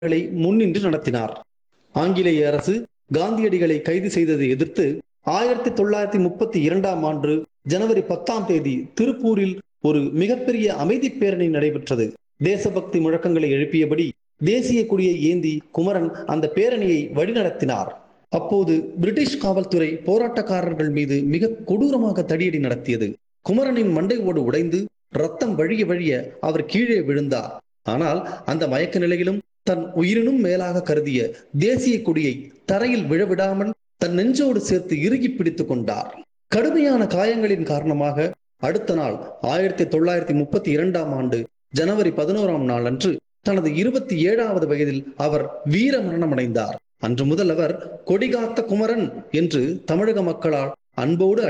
களை முன்னின்று நடத்தினார் ஆங்கிலேய அரசு காந்தியடிகளை கைது செய்ததை எதிர்த்து ஆயிரத்தி தொள்ளாயிரத்தி முப்பத்தி இரண்டாம் ஆண்டு ஜனவரி பத்தாம் தேதி திருப்பூரில் ஒரு மிகப்பெரிய அமைதி பேரணி நடைபெற்றது தேசபக்தி முழக்கங்களை எழுப்பியபடி தேசிய கொடியை ஏந்தி குமரன் அந்த பேரணியை வழிநடத்தினார் அப்போது பிரிட்டிஷ் காவல்துறை போராட்டக்காரர்கள் மீது மிக கொடூரமாக தடியடி நடத்தியது குமரனின் மண்டை ஓடு உடைந்து ரத்தம் வழிய வழிய அவர் கீழே விழுந்தார் ஆனால் அந்த மயக்க நிலையிலும் தன் உயிரினும் மேலாக கருதிய தேசிய கொடியை தரையில் விழவிடாமல் தன் நெஞ்சோடு சேர்த்து இறுகி பிடித்துக் கொண்டார் கடுமையான காயங்களின் காரணமாக அடுத்த நாள் ஆயிரத்தி தொள்ளாயிரத்தி முப்பத்தி இரண்டாம் ஆண்டு ஜனவரி பதினோராம் நாள் அன்று தனது இருபத்தி ஏழாவது வயதில் அவர் வீர மரணமடைந்தார் அன்று முதல் அவர் கொடிகாத்த குமரன் என்று தமிழக மக்களால் அன்போடு